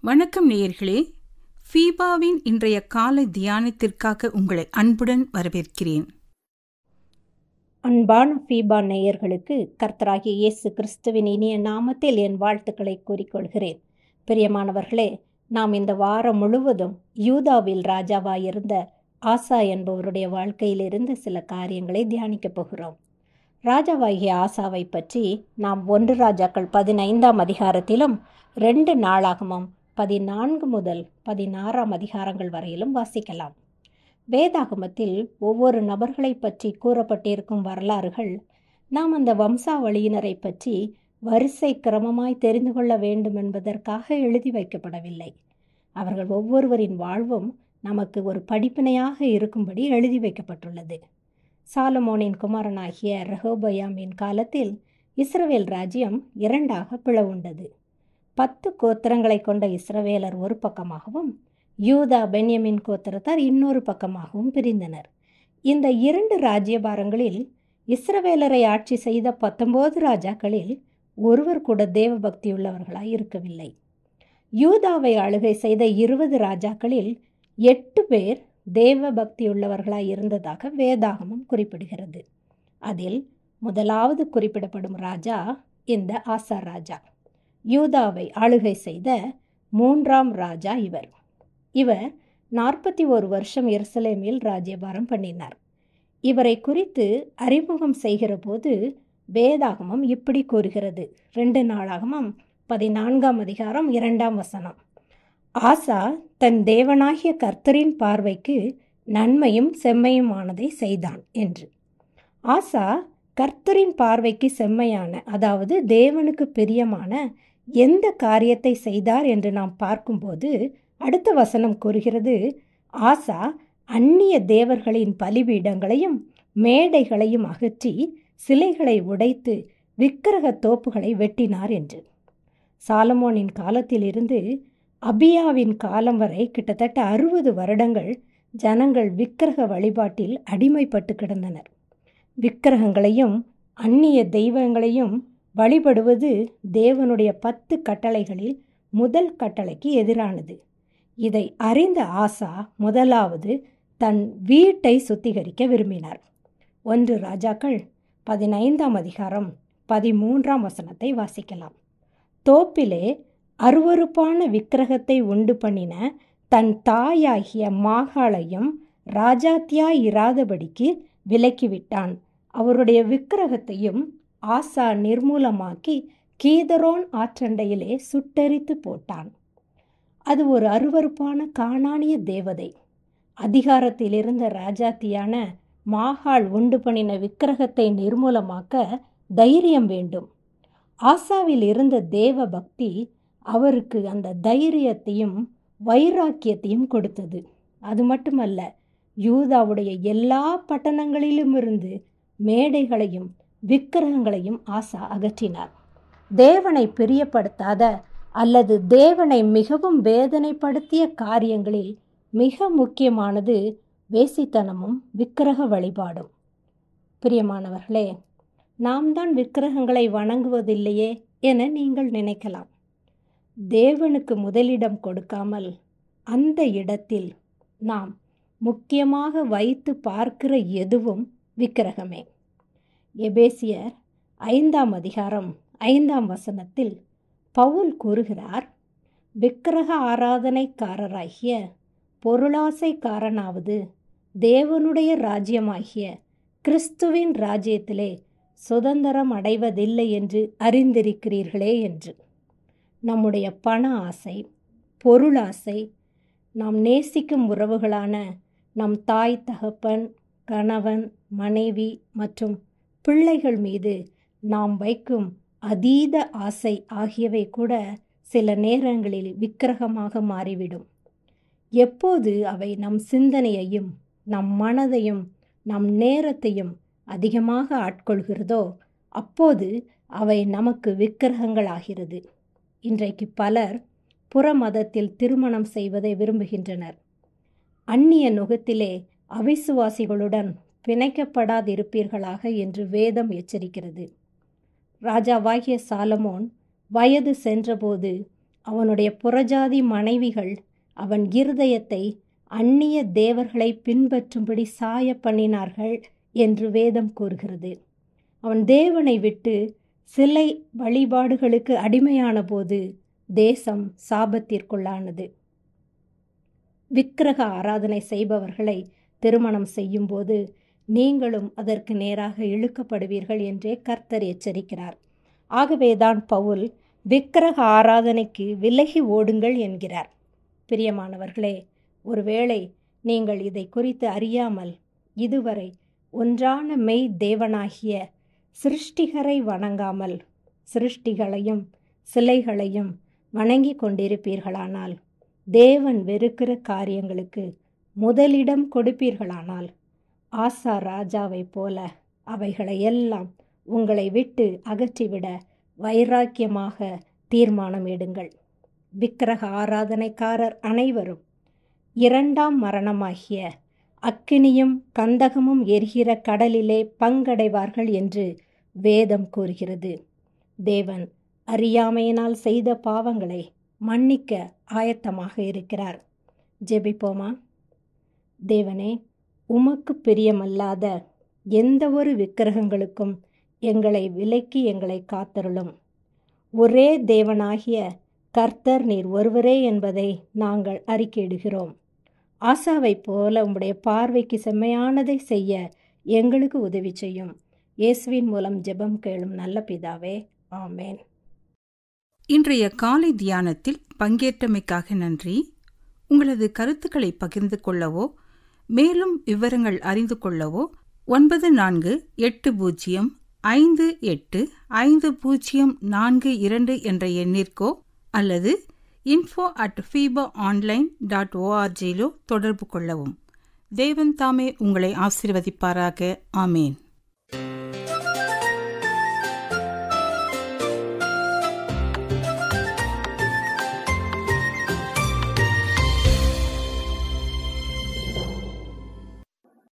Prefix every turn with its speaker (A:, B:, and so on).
A: வணக்கம் நேயர்களே ஃபீபாவின் இன்றைய காலை தியானத்திற்காக உங்களை அன்புடன் வரவேற்கிறேன்
B: அன்பான ஃபீபா நேயர்களுக்கு கர்த்தராகிய இயேசு கிறிஸ்துவின் இனிய நாமத்தில் என் வாழ்த்துக்களை கூறிக்கொள்கிறேன் பிரியமானவர்களே நாம் இந்த வாரம் முழுவதும் யூதாவில் ராஜாவாயிருந்த ஆசா என்பவருடைய வாழ்க்கையிலிருந்து சில காரியங்களை தியானிக்கப் போகிறோம் ராஜாவாகிய ஆசாவை பற்றி நாம் ஒன்று ராஜாக்கள் பதினைந்தாம் அதிகாரத்திலும் ரெண்டு நாளாகமும் பதினான்கு முதல் பதினாறாம் அதிகாரங்கள் வரையிலும் வாசிக்கலாம் வேதாகமத்தில் ஒவ்வொரு நபர்களை பற்றி கூறப்பட்டிருக்கும் வரலாறுகள் நாம் அந்த வம்சாவளியினரை பற்றி வரிசை கிரமமாய் தெரிந்து கொள்ள வேண்டும் என்பதற்காக எழுதி வைக்கப்படவில்லை அவர்கள் ஒவ்வொருவரின் வாழ்வும் நமக்கு ஒரு படிப்பினையாக இருக்கும்படி எழுதி வைக்கப்பட்டுள்ளது சாலமோனின் குமாரனாகிய ரெஹோபயாமின் காலத்தில் இஸ்ரவேல் ராஜ்யம் இரண்டாக பிளவுண்டது பத்து கோத்திரங்களை கொண்ட இஸ்ரவேலர் ஒரு பக்கமாகவும் யூதா பென்யமின் கோத்திரத்தார் இன்னொரு பக்கமாகவும் பிரிந்தனர் இந்த இரண்டு ராஜ்யபாரங்களில் இஸ்ரவேலரை ஆட்சி செய்த பத்தொன்பது ராஜாக்களில் ஒருவர் கூட தேவ பக்தியுள்ளவர்களாய் இருக்கவில்லை யூதாவை ஆளுகை செய்த இருபது ராஜாக்களில் எட்டு பேர் தேவ பக்தியுள்ளவர்களாய் இருந்ததாக வேதாகமம் குறிப்பிடுகிறது அதில் முதலாவது குறிப்பிடப்படும் ராஜா இந்த ஆசா ராஜா யூதாவை ஆளுகை செய்த மூன்றாம் ராஜா இவர் இவர் நாற்பத்தி ஒரு வருஷம் எருசலேமில் ராஜ்யபாரம் பண்ணினார் இவரை குறித்து அறிமுகம் செய்கிற போது வேதாகமம் இப்படி கூறுகிறது ரெண்டு நாளாகமும் பதினான்காம் அதிகாரம் இரண்டாம் வசனம் ஆசா தன் தேவனாகிய கர்த்தரின் பார்வைக்கு நன்மையும் செம்மையுமானதை செய்தான் என்று ஆசா கர்த்தரின் பார்வைக்கு செம்மையான அதாவது தேவனுக்கு பிரியமான எந்த காரியத்தை செய்தார் என்று நாம் பார்க்கும்போது அடுத்த வசனம் கூறுகிறது ஆசா அந்நிய தேவர்களின் பலிபீடங்களையும் மேடைகளையும் அகற்றி சிலைகளை உடைத்து விக்கிரக தோப்புகளை வெட்டினார் என்று சாலமோனின் காலத்திலிருந்து அபியாவின் காலம் வரை கிட்டத்தட்ட அறுபது வருடங்கள் ஜனங்கள் விக்கிரக வழிபாட்டில் அடிமைப்பட்டு கிடந்தனர் விக்கிரகங்களையும் அந்நிய தெய்வங்களையும் வழிபடுவது தேவனுடைய பத்து கட்டளைகளில் முதல் கட்டளைக்கு எதிரானது இதை அறிந்த ஆசா முதலாவது தன் வீட்டை சுத்திகரிக்க விரும்பினார் ஒன்று ராஜாக்கள் பதினைந்தாம் அதிகாரம் பதிமூன்றாம் வசனத்தை வாசிக்கலாம் தோப்பிலே அருவறுப்பான விக்கிரகத்தை உண்டு பண்ணின தன் தாயாகிய மாகாளையும் ராஜாத்தியாய் இராதபடிக்கு விலக்கிவிட்டான் அவருடைய விக்கிரகத்தையும் ஆசா நிர்மூலமாக்கி கீதரோன் ஆற்றண்டையிலே சுட்டெரித்து போட்டான் அது ஒரு அருவறுப்பான காணானிய தேவதை அதிகாரத்தில் இருந்த ராஜாத்தியான மாகாள் உண்டு பண்ணின விக்கிரகத்தை நிர்மூலமாக்க தைரியம் வேண்டும் ஆசாவில் இருந்த தேவ பக்தி அவருக்கு அந்த தைரியத்தையும் வைராக்கியத்தையும் கொடுத்தது அது மட்டுமல்ல யூதாவுடைய எல்லா பட்டணங்களிலும் இருந்து மேடைகளையும் விக்கிரகங்களையும் ஆசா அகற்றினார் தேவனை பிரியப்படுத்தாத அல்லது தேவனை மிகவும் வேதனைப்படுத்திய காரியங்களில் மிக முக்கியமானது வேசித்தனமும் விக்கிரக வழிபாடும் பிரியமானவர்களே நாம் தான் விக்கிரகங்களை வணங்குவதில்லையே என நீங்கள் நினைக்கலாம் தேவனுக்கு முதலிடம் கொடுக்காமல் அந்த இடத்தில் நாம் முக்கியமாக வைத்து பார்க்கிற எதுவும் விக்கிரகமே எபேசியர் ஐந்தாம் அதிகாரம் ஐந்தாம் வசனத்தில் பவுல் கூறுகிறார் விக்கிரக ஆராதனைக்காரராகிய பொருளாசைக்காரனாவது தேவனுடைய ராஜ்யமாகிய கிறிஸ்துவின் ராஜ்யத்திலே சுதந்திரம் அடைவதில்லை என்று அறிந்திருக்கிறீர்களே என்று நம்முடைய பண ஆசை பொருளாசை நாம் நேசிக்கும் உறவுகளான நம் தாய் தகப்பன் கணவன் மனைவி மற்றும் பிள்ளைகள் மீது நாம் வைக்கும் அதீத ஆசை ஆகியவை கூட சில நேரங்களில் விக்கிரகமாக மாறிவிடும் எப்போது அவை நம் சிந்தனையையும் நம் மனதையும் நம் நேரத்தையும் அதிகமாக ஆட்கொள்கிறதோ அப்போது அவை நமக்கு விக்கிரகங்களாகிறது இன்றைக்கு பலர் புற மதத்தில் திருமணம் செய்வதை விரும்புகின்றனர் அந்நிய நுகத்திலே அவிசுவாசிகளுடன் பிணைக்கப்படாதிருப்பீர்களாக என்று வேதம் எச்சரிக்கிறது ராஜாவாகிய சாலமோன் வயது சென்றபோது அவனுடைய புறஜாதி மனைவிகள் அவன் இருதயத்தை அந்நிய தேவர்களை பின்பற்றும்படி சாய பண்ணினார்கள் என்று வேதம் கூறுகிறது அவன் தேவனை விட்டு சிலை வழிபாடுகளுக்கு அடிமையான போது தேசம் சாபத்திற்குள்ளானது விக்கிரக ஆராதனை செய்பவர்களை திருமணம் செய்யும்போது நீங்களும் அதற்கு நேராக இழுக்கப்படுவீர்கள் என்றே கர்த்தர் எச்சரிக்கிறார் ஆகவேதான் பவுல் விக்கிரக ஆராதனைக்கு விலகி ஓடுங்கள் என்கிறார் பிரியமானவர்களே ஒருவேளை நீங்கள் இதை குறித்து அறியாமல் இதுவரை ஒன்றான மெய் தேவனாகிய சிருஷ்டிகரை வணங்காமல் சிருஷ்டிகளையும் சிலைகளையும் வணங்கி கொண்டிருப்பீர்களானால் தேவன் வெறுக்கிற காரியங்களுக்கு முதலிடம் கொடுப்பீர்களானால் ஆசா ராஜாவைப் போல அவைகளை எல்லாம் உங்களை விட்டு அகற்றிவிட வைராக்கியமாக தீர்மானம் எடுங்கள் விக்கிரக ஆராதனைக்காரர் அனைவரும் இரண்டாம் மரணமாகிய அக்கினியும் கந்தகமும் எரிகிற கடலிலே பங்கடைவார்கள் என்று வேதம் கூறுகிறது தேவன் அறியாமையினால் செய்த பாவங்களை மன்னிக்க ஆயத்தமாக இருக்கிறார் ஜெபிப்போமா தேவனே உமக்கு பிரியமல்லாத எந்த ஒரு விக்கிரகங்களுக்கும் எங்களை விலக்கி எங்களை காத்தருளும் ஒரே தேவனாகிய கர்த்தர் நீர் ஒருவரே என்பதை நாங்கள் அறிக்கையிடுகிறோம் ஆசாவைப் போல உம்முடைய பார்வைக்கு செம்மையானதை செய்ய எங்களுக்கு உதவி செய்யும் இயேசுவின் மூலம் ஜெபம் கேளும் நல்ல பிதாவே ஆமேன்
A: இன்றைய காலை தியானத்தில் பங்கேற்றமைக்காக நன்றி உங்களது கருத்துக்களை பகிர்ந்து கொள்ளவோ மேலும் விவரங்கள் அறிந்து கொள்ளவோ ஒன்பது நான்கு எட்டு பூஜ்ஜியம் ஐந்து எட்டு ஐந்து பூஜ்ஜியம் நான்கு இரண்டு என்ற எண்ணிற்கோ அல்லது info at FIFA online dot ஓஆர்ஜியிலோ தொடர்பு கொள்ளவும் தேவன் தாமே உங்களை ஆசீர்வதிப்பாராக ஆமேன்